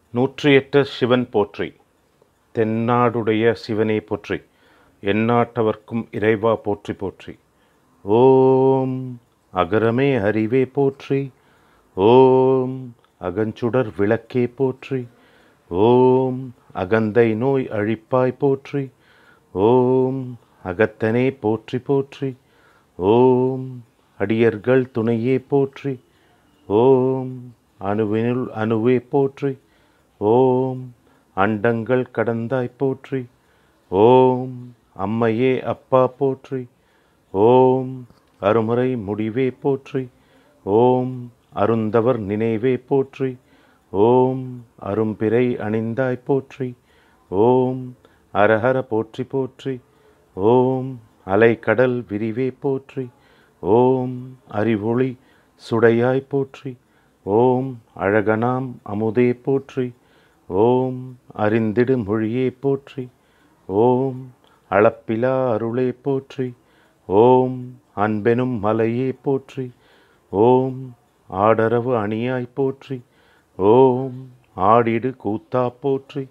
நூற்றியெட்ட சிவன் போற்றி தென்னாடுடைய சிவனே போற்றி எந்நாட்டவர்க்கும் இறைவா போற்றி போற்றி ஓம் அகரமே அறிவே போற்றி ஓம் அகஞ்சுடர் விளக்கே போற்றி ஓம் அகந்தை நோய் அழிப்பாய் போற்றி ஓம் அகத்தனே போற்றி போற்றி ஓம் அடியர்கள் துணையே போற்றி ஓம் அணுவினுள் அணுவே போற்றி ஓம் அண்டங்கள் கடந்தாய் போற்றி ஓம் அம்மையே அப்பா போற்றி ஓம் அருமுறை முடிவே போற்றி ஓம் அருந்தவர் நினைவே போற்றி ஓம் அரும்பிறை அணிந்தாய் போற்றி ஓம் அரஹர போற்றி போற்றி ஓம் அலைக்கடல் விரிவே போற்றி ஓம் அறிவொளி சுடையாய் போற்றி ஓம் அழகனாம் அமுதே போற்றி ஓம் அறிந்திடு மொழியே போற்றி ஓம் அளப்பிலா அருளே போற்றி ஓம் அன்பெனும் மலையே போற்றி ஓம் ஆடரவு அணியாய் போற்றி ஓம் ஆடிடு கூத்தா போற்றி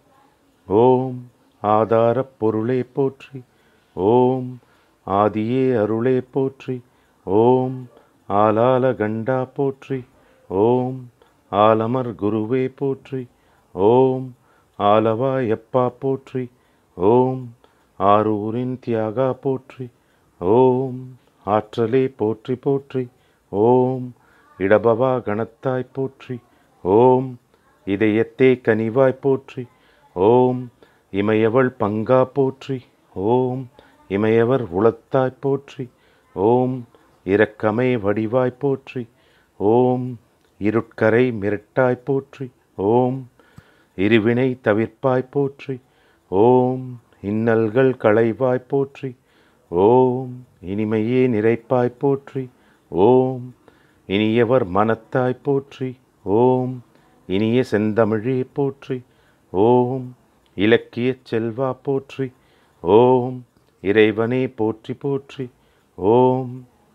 ஓம் ஆதாரப் பொருளே போற்றி ஓம் ஆதியே அருளே போற்றி ஓம் ஆலால கண்டா போற்றி ஓம் ஆலமர் குருவே போற்றி ஓம் ஆலவா எப்பா போற்றி ஓம் ஆரூரின் தியாகா போற்றி ஓம் ஆற்றலே போற்றி போற்றி ஓம் இடபவா கணத்தாய் போற்றி ஓம் இதயத்தே கனிவாய் போற்றி ஓம் இமையவள் பங்கா போற்றி ஓம் இமையவர் உளத்தாய் போற்றி ஓம் இரக்கமே வடிவாய் போற்றி ஓம் இருட்கரை மிரட்டாய் போற்றி ஓம் இருவினை தவிர்ப்பாய் போற்றி ஓம் இன்னல்கள் களைவாய் போற்றி ஓம் இனிமையே நிறைப்பாய் போற்றி ஓம் இனியவர் மனத்தாய் போற்றி ஓம் இனிய செந்தமிழே போற்றி ஓம் இலக்கியச் செல்வா போற்றி ஓம் இறைவனே போற்றி போற்றி ஓம்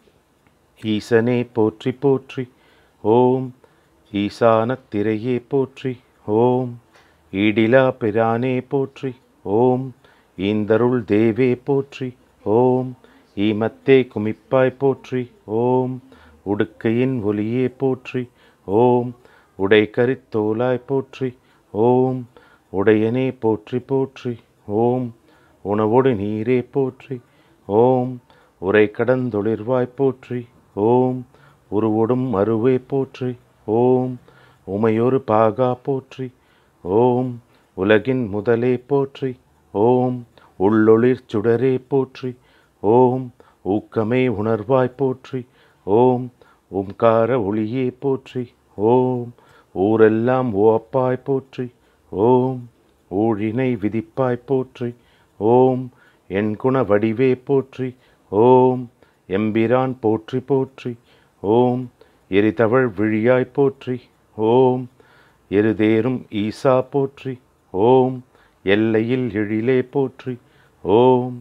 ஈசனே போற்றி போற்றி ஓம் ஈசான திரையே போற்றி ஓம் ஈடிலா பிரானே போற்றி ஓம் ஈந்தருள் தேவே போற்றி ஓம் ஈமத்தே குமிப்பாய் போற்றி ஓம் உடுக்கையின் ஒலியே போற்றி ஓம் உடைக்கரித்தோலாய் போற்றி ஓம் உடையனே போற்றி போற்றி ஓம் உணவோடு நீரே போற்றி ஓம் உரை கடந்தொளிர்வாய் போற்றி ஓம் உருவொடும் அருவே போற்றி ஓம் உமையொரு பாகா போற்றி ஓம் உலகின் முதலே போற்றி ஓம் உள்ளொளிர் சுடரே போற்றி ஓம் ஊக்கமே உணர்வாய் போற்றி ஓம் ஓம்கார ஒளியே போற்றி ஓம் ஊரெல்லாம் ஓப்பாய் போற்றி ஓம் ஊழினை விதிப்பாய் போற்றி ஓம் என் குண வடிவே போற்றி ஓம் எம்பிரான் போற்றி போற்றி ஓம் எரிதவள் விழியாய் போற்றி ஓம் எருதேறும் ஈசா போற்றி ஓம் எல்லையில் எழிலே போற்றி ஓம்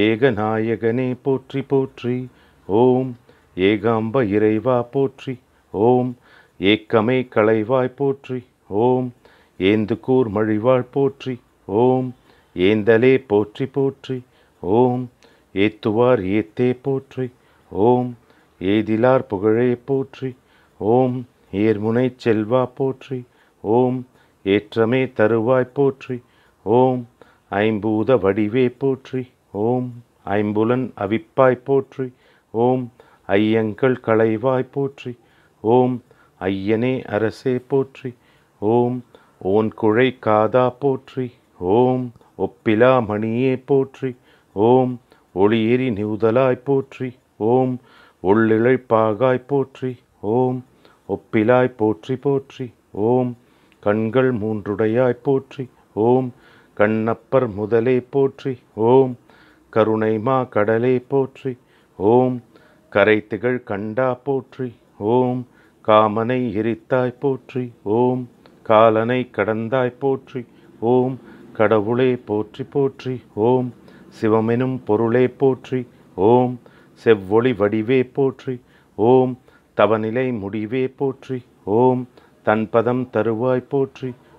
ஏகநாயகனே போற்றி போற்றி ஓம் ஏகாம்ப இறைவா போற்றி ஓம் ஏக்கமே களைவாய் போற்றி ஓம் ஏந்துக்கூர் மழிவாள் போற்றி ஓம் ஏந்தலே போற்றி போற்றி ஓம் ஏத்துவார் ஏத்தே போற்றி ஓம் ஏதிலார் புகழே போற்றி ஓம் ஏர்முனை செல்வா போற்றி ஓம் ஏற்றமே தருவாய் போற்றி ஓம் ஐம்பூத வடிவே போற்றி ஓம் ஐம்புலன் அவிப்பாய் போற்றி ஓம் ஐயங்கள் களைவாய் போற்றி ஓம் ஐயனே அரசே போற்றி ஓம் ஓன் குழை காதா போற்றி ஓம் ஒப்பிலா மணியே போற்றி ஓம் ஒளியெறி நிவுதலாய் போற்றி ஓம் உள்ளிழைப்பாகாய் போற்றி ஓம் ஒப்பிலாய் போற்றி போற்றி ஓம் கண்கள் மூன்றுடையாய் போற்றி ஓம் கண்ணப்பர் முதலே போற்றி ஓம் கருணைமா கடலே போற்றி ஓம் கரைத்திகள் கண்டா போற்றி ஓம் காமனை எரித்தாய் போற்றி ஓம் காலனை கடந்தாய் போற்றி ஓம் கடவுளே போற்றி போற்றி ஓம் சிவமெனும் பொருளே போற்றி ஓம் செவ்வொளி வடிவே போற்றி ஓம் தவநிலை முடிவே போற்றி ஓம் தன்பதம் தருவாய் போற்றி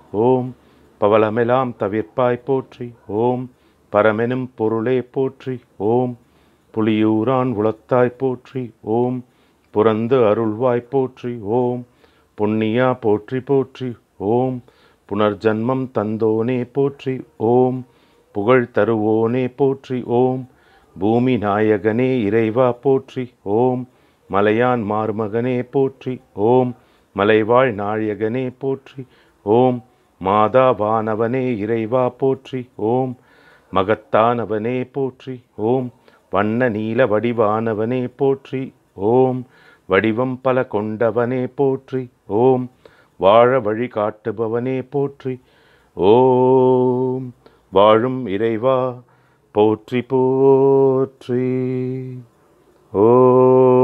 ஓம் பவளமெலாம் தவிர்ப்பாய் போற்றி ஓம் பரமெனும் பொருளே போற்றி ஓம் புலியூரான் உளத்தாய் போற்றி ஓம் புறந்து அருள்வாய் போற்றி ஓம் புண்ணியா போற்றி போற்றி ஓம் புனர்ஜன்மம் தந்தோனே போற்றி ஓம் புகழ் தருவோனே போற்றி ஓம் பூமி நாயகனே இறைவா போற்றி ஓம் மலையான் மார்மகனே போற்றி ஓம் மலைவாழ் நாயகனே போற்றி ஓம் மாதா வானவனே இறைவா போற்றி ஓம் மகத்தானவனே போற்றி ஓம் வண்ண நீல வடிவானவனே போற்றி ஓம் வடிவம் பல கொண்டவனே போற்றி ஓம் வாழ வழி காட்டுபவனே போற்றி ஓம் வாழும் இறைவா போற்றி போற்றி ஓ